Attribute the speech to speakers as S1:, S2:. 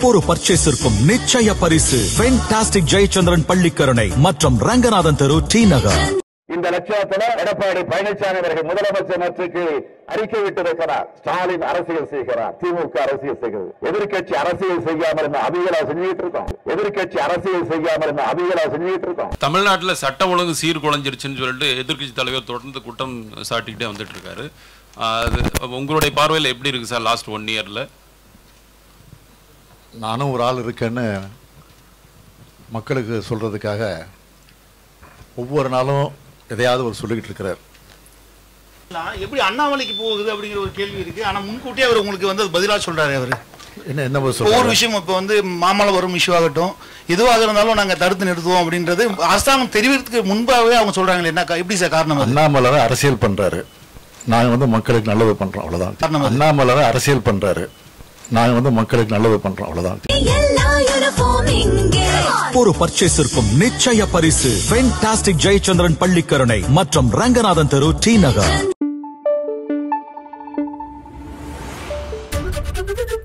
S1: ஒவ்வொரு பர்ச்சேஸிற்கும் நிச்சய பரிசு ஃபென்டாஸ்டிக் ஜெயச்சந்திரன் பள்ளிக்கரணை மற்றும் ரங்கநாதன் தெரு டி நகர்
S2: இந்த லட்சணத்துல எடப்பாடி பழனிசாமி அவர்கள் முதலமைச்சர் நேற்றுக்கு அறிக்கை விட்டிருக்கிறார் ஸ்டாலின் அரசியல் செய்கிறார் திமுக அரசியல் செய்கிறது எதிர்க்கட்சி அரசியல் செய்யாமல் இருந்த அபிகளா செஞ்சுட்டு இருக்கோம் எதிர்க்கட்சி அரசியல் செய்யாமல் இருந்த அபிகளா செஞ்சுட்டு இருக்கோம்
S3: தமிழ்நாட்டுல சட்ட ஒழுங்கு சீர்குலைஞ்சிருச்சுன்னு சொல்லிட்டு எதிர்க்கட்சி தலைவர் தொடர்ந்து குற்றம் சாட்டிக்கிட்டே வந்துட்டு இருக்காரு ஆஹ் அது உங்களுடைய பார்வையில் எப்படி இருக்கு சார் லாஸ்ட் ஒன் இயர்ல
S4: நானும் ஒரு ஆள் இருக்கேன்னு மக்களுக்கு சொல்கிறதுக்காக ஒவ்வொரு நாளும் எதையாவது ஒரு சொல்லிக்கிட்டு இருக்கிறார்
S5: நான் எப்படி அண்ணாமலைக்கு போகுது அப்படிங்கிற ஒரு கேள்வி இருக்கு ஆனா முன்கூட்டியே அவர் உங்களுக்கு வந்து அது பதிலா சொல்றாரு அவரு
S4: என்ன என்ன பதில்
S5: ஒவ்வொரு
S4: சொல்றாரு?
S5: விஷயம் இப்போ வந்து மாமல்லம் வரும் இஷ்யூ ஆகட்டும் எதுவாக இருந்தாலும் நாங்க தடுத்து நிறுத்துவோம் அப்படின்றது அரசாங்கம் தெரிவிக்கிறதுக்கு முன்பாகவே அவங்க சொல்றாங்களே என்ன கா- எப்படி சார் காரணம் அது
S4: அண்ணாமலை தான் அரசியல் பண்றாரு நாங்க வந்து மக்களுக்கு நல்லது பண்றோம் அவ்வளவுதான்
S5: காரணம் அது.
S4: அண்ணாமலை தான் அரசியல் பண்றாரு நாங்க வந்து மக்களுக்கு நல்லது பண்றோம் அவ்வளவுதான்
S6: எல்லா யூனிஃபார்ம் இங்கே
S1: ஒவ்வொரு பர்ச்சேஸிற்கும் நிச்சய பரிசு ஃபென்டாஸ்டிக் ஜெயச்சந்திரன் பள்ளிக்கரணை மற்றும் ரங்கநாதன் தெரு டி நகர்